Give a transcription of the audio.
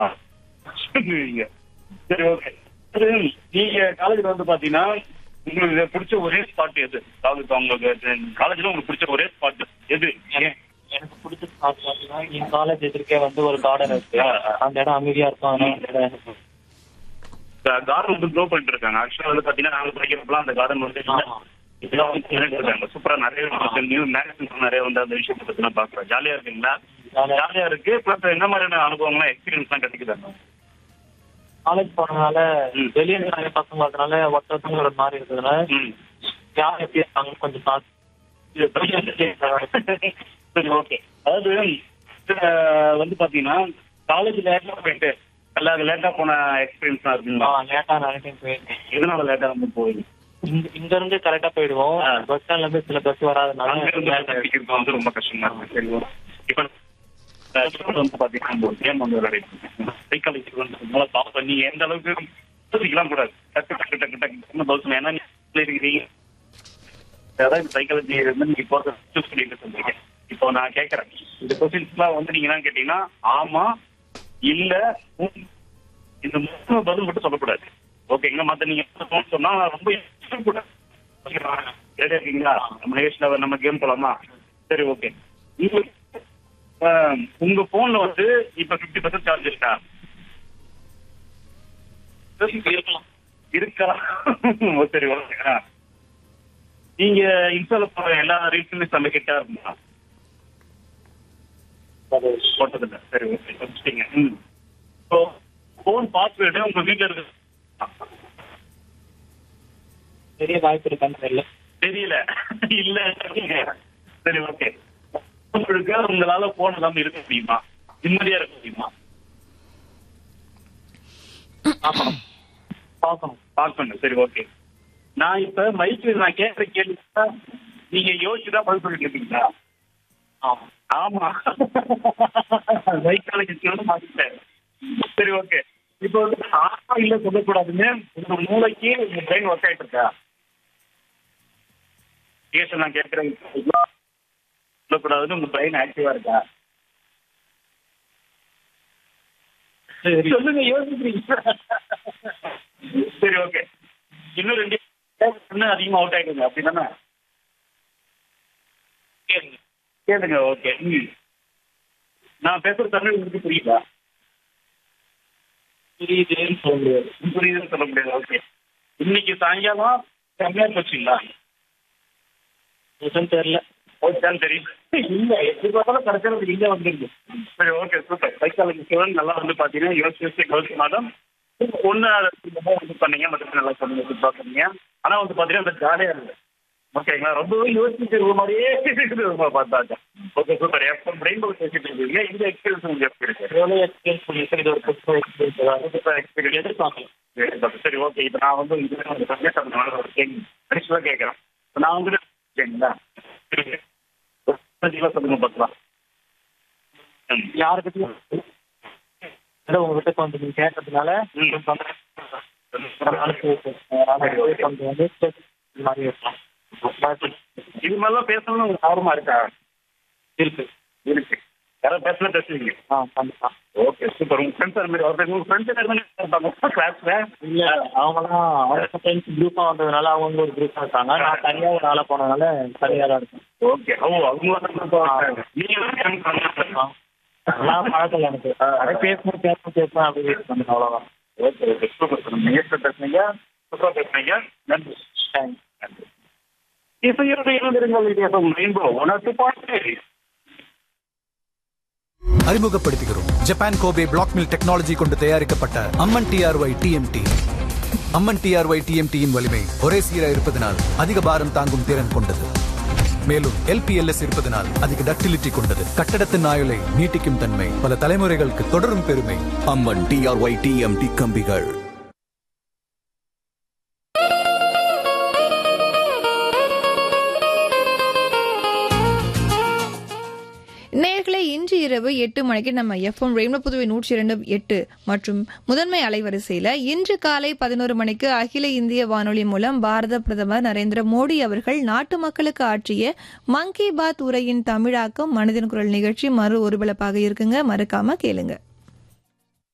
சொல்லுவீங்க சரி ஓகே நீங்க காலேஜ்ல வந்து பாத்தீங்கன்னா உங்களுக்கு பிடிச்ச ஒரே ஸ்பாட் எது அதாவது இப்ப உங்களுக்கு காலேஜ்ல உங்களுக்கு பிடிச்ச ஒரே ஸ்பாட் எது ஏன் எனக்கு பிடிச்ச ஸ்பாட் பாத்தீங்கன்னா என் காலேஜ் எதிர்க்கே வந்து ஒரு கார்டன் இருக்கு அந்த இடம் அமைதியா இருக்கும் அதனால அந்த இடம் எனக்கு பிடிக்கும். கார்டன் வந்து க்ளோ பண்ணிட்டு இருக்காங்க ஆக்சுவலா வந்து பாத்தீங்கன்னா நாங்க படிக்கிறப்பலாம் அந்த கார்டன் வந்து இல்ல. ஆமா. இதெல்லாம் வந்து பண்ணிட்டு இருக்காங்க சூப்பரா நிறைய நியூ மேகசின்ஸ் நிறைய வந்து அந்த விஷயத்தை பத்தி நான் பாக்குறேன் ஜாலியா இருக்குங்களா ஜாலியா- ஜாலியா இருக்கு பிளஸ் என்ன மாதிரியான அனுபவங்கள்லாம் எக்ஸ்பீரியன்ஸ் எல்லாம் கிடைக்குது காலேஜ் போனதுனால ம். வெளியே இருந்து நிறைய பசங்க வரதுனால ஒருத்தவங்க ஒரு மாதிரி இருக்கிறதுனால ம் யார் எப்படி இருக்காங்க கொஞ்சம் பார்த்து சரி ஓகே அதாவது இதுல வந்து பாத்தீங்கன்னா காலேஜ் லேட்டா போயிட்டு எல்லா லேட்டா போன எக்ஸ்பீரியன்ஸ் தான் இருக்குங்களா லேட்டா நிறைய டைம் போயிருக்கேன் எதனால லேட்டா வந்து போகுது இங்க இங்க இருந்து கரெக்டா போயிடுவோம் ஆ. பஸ் ஸ்டாண்ட்ல இருந்து சில பஸ் வராதனால அங்க இருந்து late ஆயிடுச்சு. தப்பிக்கிறது வந்து ரொம்ப கஷ்டமா இருக்கு சரி ஓகே. இப்ப அஹ், இப்ப வந்து பாத்தீங்கன்னா ஒரு கேம் வந்து விளையாடிட்டு சைக்காலஜி வந்து பாப்ப நீங்க எந்த அளவுக்கு யோசிக்கலாம் கூடாது டக்கு டக்கு டக்கு டக்கு பவுசம் ஏன்னா நீங்க இருக்கிறீங்க அதாவது சைக்காலஜி வந்து நீங்க இப்போ சூஸ் பண்ணிட்டு சொல்றீங்க இப்போ நான் கேட்கறேன் இந்த கொஸ்டின்ஸ்லாம் வந்து நீங்க என்ன கேட்டீங்கன்னா ஆமா இல்ல உம். இந்த மூணு பதில் மட்டும் சொல்லக்கூடாது ஓகேங்களா மத்த நீங்க phone சொன்னா ரொம்ப யோசிக்கக்கூடாது. ஓகேவா? ரெடியா இருக்கீங்களா நம்ம நிகழ்ச்சியில நம்ம கேம் போலாமா சரி ஓகே உங்களுக்கு ஆஹ், உங்க போன்ல வந்து இப்ப 50% பர்சன்ட் சார்ஜ் இருக்கா இருக்கலாம் இருக்கலாம் ஓ, சரி ஓகே ஆ. நீங்க இன்ஸ்டால போற எல்லா ரீல்ஸுமே செம்ம கிட்டா இருக்குமா அது போட்டதில்ல சரி ஓகே வச்சுட்டீங்க ம் இப்போ போன் பாஸ்வேர்டு உங்க வீட்ல இருக்கு பெரிய வாய்ப்பு இருக்கான்னு தெரியல தெரியல இல்ல சரி ஓகே உங்களுக்கு உங்களால போன் இல்லாம இருக்க முடியுமா நிம்மதியா இருக்க முடியுமா பார்க்கணும் பார்க்கணும் பார்க்கணும் சரி ஓகே நான் இப்ப மைக்கு நான் கேட்கிற கேள்வி நீங்க யோசிச்சுதான் பதில் சொல்லிட்டு இருக்கீங்களா ஆமா ஆமா மைக்காலஜி மாத்திட்டேன் சரி ஓகே இப்போ வந்து ஆமா இல்ல சொல்லக்கூடாதுன்னு உங்க மூளைக்கு உங்க பிரெயின் ஒர்க் ஆயிட்டு இருக்கா கேஸ் நான் கேட்கிறேன் சொல்லக்கூடாதுன்னு உங்க பிரெயின் ஆக்டிவா இருக்கா சரி சொல்லுங்க யோசிக்கிறீங்க சரி ஓகே இன்னும் ரெண்டு இன்னும் அதிகமா அவுட் ஆயிடுங்க அப்படிதானே கேளுங்க கேளுங்க ஓகே ம் நான் பேசுற தமிழ் உங்களுக்கு புரியுதா புரியுதுன்னு சொல்ல முடியாது புரியுதுன்னு சொல்ல முடியாது ஓகே இன்னைக்கு சாயங்காலம் கம்மியா போச்சுங்களா எதுவும் தெரியல ஓகேன்னு தெரியும் இல்ல எப்படி பார்த்தாலும் கடைசியில் இங்க வந்துருக்கு சரி ஓகே சூப்பர் சைக்காலஜி ஸ்டூடெண்ட் நல்லா வந்து பாத்தீங்கன்னா யோசிச்சு யோசிச்சு கவனிச்சு மாதம் ஒன்னு வந்து பண்ணீங்க மற்ற நல்லா சொன்னீங்க சூப்பரா சொன்னீங்க ஆனா வந்து பாத்தீங்கன்னா அந்த ஜாலியா இருக்கு ஓகேங்களா ரொம்பவே யோசிச்சு ஒரு மாதிரியே இருக்குது பார்த்தாங்க ஓகே சூப்பர் எப்போ பிரெயின் பால் பேசிட்டு இருக்கீங்க இந்த எக்ஸ்பீரியன்ஸ் உங்களுக்கு எப்படி இருக்கு எவ்வளவு எக்ஸ்பீரியன்ஸ் பண்ணிருக்கேன் இது ஒரு புதுசாக எக்ஸ்பீரியன்ஸ் ஏதாவது சூப்பர் எக்ஸ்பீரியன்ஸ் எதிர்பார்க்கலாம் சரி ஓகே இப்போ நான் வந்து இது ஒரு சந்தேகத்தினால ஒரு கேள்வி கடைசியாக கேட்குறேன் இப்போ நான் வந்து சரிங்களா சரி சொல்லுங்க பார்க்கலாம் ம். யாருக்கிட்டையும் ஏதோ உங்ககிட்ட கொஞ்சம் நீங்க கேட்டதுனால ம். கொஞ்சம் மனசு கொஞ்சம் வந்து இந்த மாதிரி இருக்கலாம் இது மாதிரிலாம் பேசணும்னு உங்களுக்கு ஆர்வமா இருக்கா இருக்கு இருக்கு யாராவது பேசினா பேசுவீங்க ஆ கண்டிப்பா ஓகே சூப்பர் உங்க ஃப்ரெண்ட்ஸ் அது மாதிரி ஒருத்தர் உங்க ஃப்ரெண்ட்ஸ் இருப்பாங்க கிளாஸ்ல இல்ல அவங்கலாம் அவங்க ஃப்ரெண்ட்ஸ் குரூப்பா வந்ததுனால அவங்க ஒரு குரூப்பா இருக்காங்க நான் தனியா ஒரு ஆளா போனதுனால தனியா தான் இருக்கேன் ஓகே ஓ அவங்க வந்து நீங்க ஆ. அதெல்லாம் பழக்கம் எனக்கு அதே பேசணும் பேசணும் பேசணும் அப்படி பண்ணுங்க அவ்வளவுதான் ஓகே ஓகே சூப்பர் சார் நீங்கள் பேசுனீங்க சூப்பராக பேசுனீங்க நன்றி தேங்க்ஸ் நன்றி இசையுடைய இணைந்திருங்கள் வித்தியாசம் ரெயின்போ உணர்த்து பாட்டு அறிமுகப்படுத்துகிறோம் Japan Kobe black mill technology கொண்டு தயாரிக்கப்பட்ட Amman TRY TMT Amman TRY டிஎம்டியின் வலிமை ஒரே சீராக இருப்பதனால் அதிக பாரம் தாங்கும் திறன் கொண்டது மேலும் எல்பிஎல்எஸ் இருப்பதனால் அதிக டக்டிலிட்டி கொண்டது கட்டடத்தின் ஆயுளை நீட்டிக்கும் தன்மை பல தலைமுறைகளுக்கு தொடரும் பெருமை அம்மன் டிஆர்ஒய் டிஎம்டி கம்பிகள் நேர்களை இன்று இரவு எட்டு மணிக்கு நம்ம எஃப்எம் ரெயின்போ புதுவை நூற்றி இரண்டு எட்டு மற்றும் முதன்மை அலைவரிசையில இன்று காலை பதினோரு மணிக்கு அகில இந்திய வானொலி மூலம் பாரத பிரதமர் நரேந்திர மோடி அவர்கள் நாட்டு மக்களுக்கு ஆற்றிய மங்கி பாத் உரையின் தமிழாக்கம் மனிதன் குரல் நிகழ்ச்சி மறு ஒருபலப்பாக இருக்குங்க மறக்காம கேளுங்க